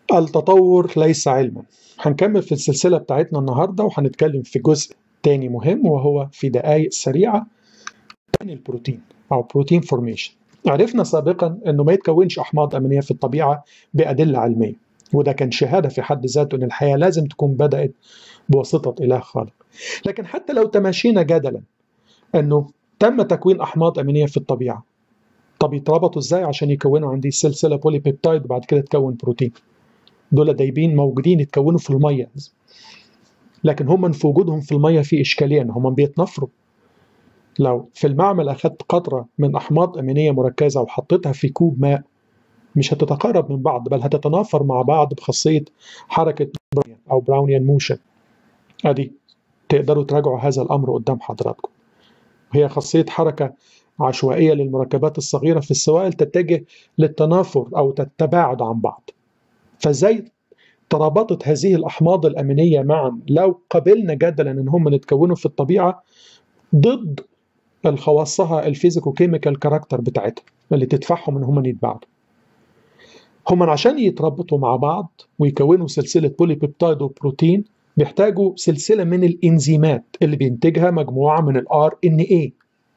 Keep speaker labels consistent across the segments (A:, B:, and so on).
A: التطور ليس علما هنكمل في السلسلة بتاعتنا النهاردة وهنتكلم في جزء تاني مهم وهو في دقائق سريعة عن البروتين أو بروتين فورميشن عرفنا سابقا أنه ما يتكونش أحماض أمينية في الطبيعة بأدلة علمية وده كان شهادة في حد ذاته أن الحياة لازم تكون بدأت بواسطة إله خالق لكن حتى لو تماشينا جدلا أنه تم تكوين أحماض أمينية في الطبيعة طب يتربطوا ازاي عشان يكونوا عندي سلسله بولي بيبتايد وبعد كده تكون بروتين دول دايبين موجودين يتكونوا في الميه لكن هم في وجودهم في الميه في اشكاليه ان هم بيتنفروا لو في المعمل اخذت قطره من احماض امينيه مركزه وحطيتها في كوب ماء مش هتتقرب من بعض بل هتتنافر مع بعض بخاصيه حركه براونيان او براونيان موشن ادي تقدروا تراجعوا هذا الامر قدام حضراتكم هي خاصيه حركه عشوائية للمركبات الصغيرة في السوائل تتجه للتنافر أو تتباعد عن بعض فازاي ترابطت هذه الأحماض الأمينية معا لو قبلنا جدلا أن هم يتكونوا في الطبيعة ضد الخواصها الفيزيكو كيميكال كاركتر بتاعتها اللي تدفعهم ان هم يتباعدوا هم عشان يتربطوا مع بعض ويكونوا سلسلة بولي بيبتايد وبروتين بيحتاجوا سلسلة من الإنزيمات اللي بينتجها مجموعة من الار ان اي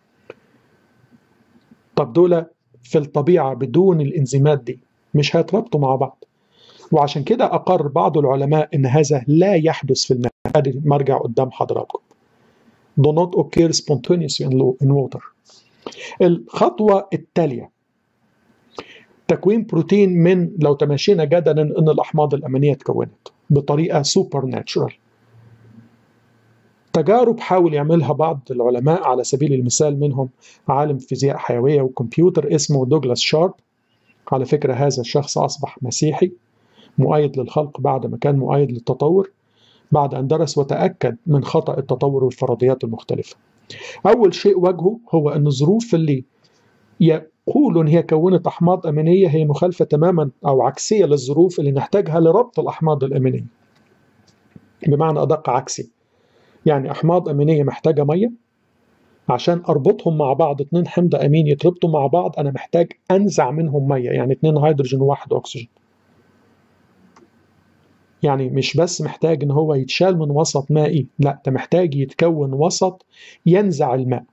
A: طب دول في الطبيعة بدون الإنزيمات دي مش هيتربطوا مع بعض وعشان كده أقر بعض العلماء إن هذا لا يحدث في الماء أدي مرجع قدام حضراتكم do not occur spontaneously in water الخطوة التالية تكوين بروتين من لو تماشينا جدلا ان الاحماض الامينيه اتكونت بطريقه سوبر ناتشورال تجارب حاول يعملها بعض العلماء على سبيل المثال منهم عالم فيزياء حيوية وكمبيوتر اسمه دوغلاس شارب على فكرة هذا الشخص أصبح مسيحي مؤيد للخلق بعد ما كان مؤيد للتطور بعد أن درس وتأكد من خطأ التطور والفرضيات المختلفة أول شيء واجهه هو أن الظروف اللي يقول أن هي كونت أحماض أمينية هي مخالفة تماما أو عكسية للظروف اللي نحتاجها لربط الأحماض الأمينية بمعنى أدق عكسي يعني احماض امينيه محتاجه ميه عشان اربطهم مع بعض اتنين حمض امين يتربطوا مع بعض انا محتاج انزع منهم ميه يعني اتنين هيدروجين وواحد اكسجين يعني مش بس محتاج ان هو يتشال من وسط مائي لا ده محتاج يتكون وسط ينزع الماء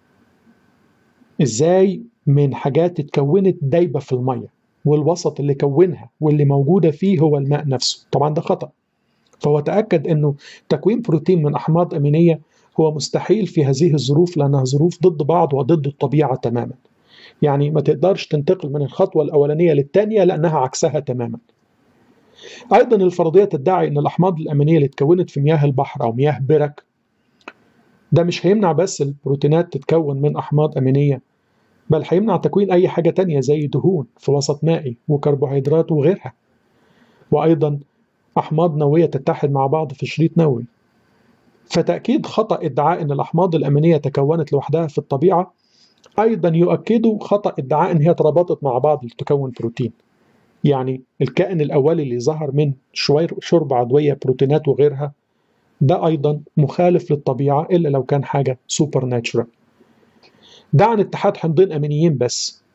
A: ازاي من حاجات اتكونت دايبه في الميه والوسط اللي كونها واللي موجوده فيه هو الماء نفسه طبعا ده خطأ فهو تأكد أنه تكوين بروتين من أحماض أمينية هو مستحيل في هذه الظروف لأنها ظروف ضد بعض وضد الطبيعة تماما يعني ما تقدرش تنتقل من الخطوة الأولانية للثانية لأنها عكسها تماما أيضا الفرضية تدعي أن الأحماض الأمينية اللي اتكونت في مياه البحر أو مياه برك ده مش هيمنع بس البروتينات تتكون من أحماض أمينية بل هيمنع تكوين أي حاجة تانية زي دهون في وسط مائي وكربوهيدرات وغيرها وأيضا أحماض نووية تتحد مع بعض في شريط نووي فتأكيد خطأ ادعاء أن الأحماض الأمينية تكونت لوحدها في الطبيعة أيضا يؤكد خطأ ادعاء أن هي ترابطت مع بعض لتكون بروتين يعني الكائن الأولي اللي ظهر من شرب عضوية بروتينات وغيرها ده أيضا مخالف للطبيعة إلا لو كان حاجة سوبر ناتشورال ده عن اتحاد حمضين أمينيين بس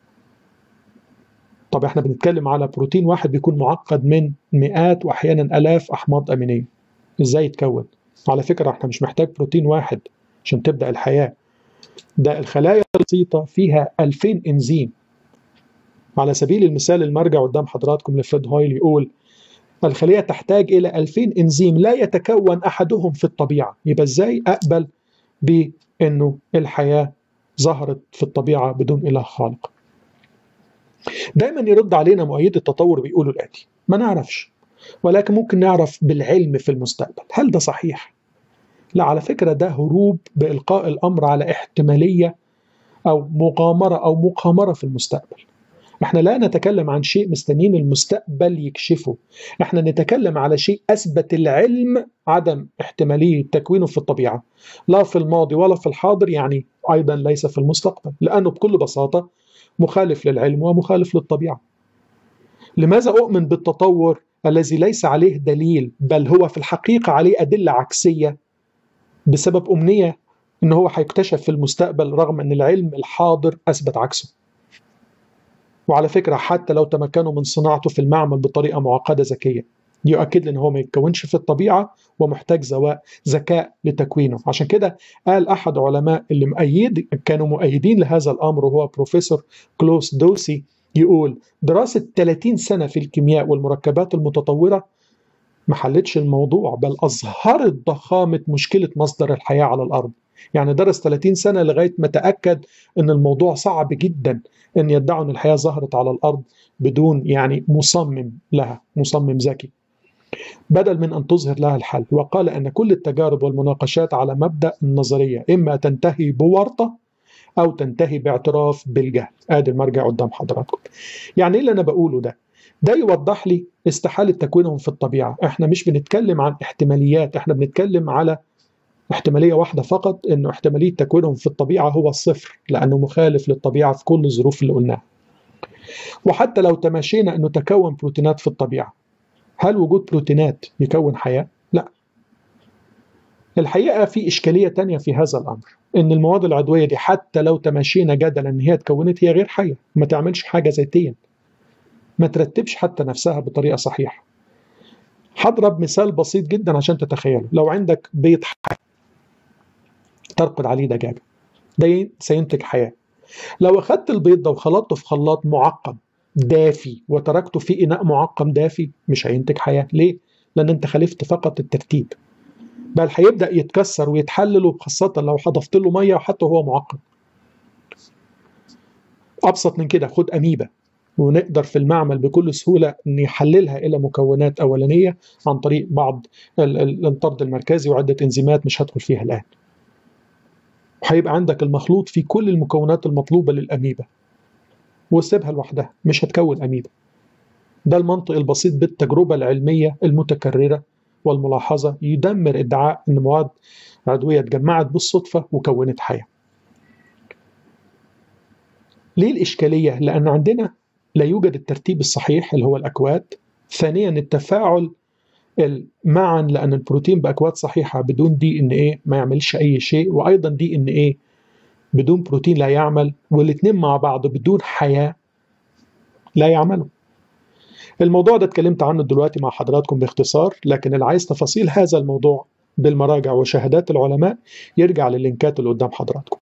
A: طب احنا بنتكلم على بروتين واحد بيكون معقد من مئات واحيانا الاف احماض امينيه ازاي يتكون على فكره احنا مش محتاج بروتين واحد عشان تبدا الحياه ده الخلايا البسيطه فيها 2000 انزيم على سبيل المثال المرجع قدام حضراتكم لفريد هويل يقول الخليه تحتاج الى 2000 انزيم لا يتكون احدهم في الطبيعه يبقى ازاي اقبل بانه الحياه ظهرت في الطبيعه بدون اله خالق دايما يرد علينا مؤيد التطور بيقولوا الآتي ما نعرفش ولكن ممكن نعرف بالعلم في المستقبل هل ده صحيح؟ لا على فكرة ده هروب بإلقاء الأمر على احتمالية أو مغامرة أو مقامرة في المستقبل احنا لا نتكلم عن شيء مستنين المستقبل يكشفه احنا نتكلم على شيء أثبت العلم عدم احتمالية تكوينه في الطبيعة لا في الماضي ولا في الحاضر يعني أيضا ليس في المستقبل لأنه بكل بساطة مخالف للعلم ومخالف للطبيعة لماذا أؤمن بالتطور الذي ليس عليه دليل بل هو في الحقيقة عليه أدلة عكسية بسبب أمنية إن هو هيكتشف في المستقبل رغم أن العلم الحاضر أثبت عكسه وعلى فكرة حتى لو تمكنوا من صناعته في المعمل بطريقة معقدة ذكية يؤكد لي ان هو ما يتكونش في الطبيعه ومحتاج زواء ذكاء لتكوينه عشان كده قال احد علماء اللي مؤيد كانوا مؤيدين لهذا الامر وهو بروفيسور كلوس دوسي يقول دراسه 30 سنه في الكيمياء والمركبات المتطوره ما حلتش الموضوع بل اظهرت ضخامه مشكله مصدر الحياه على الارض يعني درس 30 سنه لغايه ما تاكد ان الموضوع صعب جدا ان يدعوا ان الحياه ظهرت على الارض بدون يعني مصمم لها مصمم ذكي بدل من أن تظهر لها الحل وقال أن كل التجارب والمناقشات على مبدأ النظرية إما تنتهي بورطة أو تنتهي باعتراف بالجهل آدي المرجع قدام حضراتكم يعني إيه اللي أنا بقوله ده ده يوضح لي استحالة تكوينهم في الطبيعة احنا مش بنتكلم عن احتماليات احنا بنتكلم على احتمالية واحدة فقط انه احتمالية تكوينهم في الطبيعة هو الصفر لانه مخالف للطبيعة في كل الظروف اللي قلناها وحتى لو تماشينا انه تكون بروتينات في الطبيعة هل وجود بروتينات يكون حياة؟ لا الحقيقة في إشكالية تانية في هذا الأمر إن المواد العضوية دي حتى لو تماشينا جدلا إن هي اتكونت هي غير حية ما تعملش حاجة ذاتيا ما ترتبش حتى نفسها بطريقة صحيحة هضرب مثال بسيط جدا عشان تتخيلوا لو عندك بيض حي ترقد عليه دجاجة ده سينتج حياة لو أخدت البيض ده وخلطته في خلاط معقم دافي وتركته في إناء معقم دافي مش هينتج حياة ليه؟ لأن أنت خالفت فقط الترتيب بل هيبدأ يتكسر ويتحلل وخاصة لو حضفت له مية وحتى هو معقم أبسط من كده خد أميبا ونقدر في المعمل بكل سهولة نحللها إلى مكونات أولانية عن طريق بعض الطرد المركزي وعدة إنزيمات مش هدخل فيها الآن هيبقى عندك المخلوط في كل المكونات المطلوبة للأميبا وسيبها لوحدها مش هتكون أميبا ده المنطق البسيط بالتجربة العلمية المتكررة والملاحظة يدمر ادعاء أن مواد عضوية اتجمعت بالصدفة وكونت حياة ليه الإشكالية؟ لأن عندنا لا يوجد الترتيب الصحيح اللي هو الأكواد ثانيا التفاعل معا لأن البروتين بأكواد صحيحة بدون دي إن إيه ما يعملش أي شيء وأيضا دي إن إيه بدون بروتين لا يعمل والاثنين مع بعض بدون حياة لا يعملوا الموضوع ده اتكلمت عنه دلوقتي مع حضراتكم باختصار لكن اللي عايز تفاصيل هذا الموضوع بالمراجع وشهادات العلماء يرجع للينكات اللي قدام حضراتكم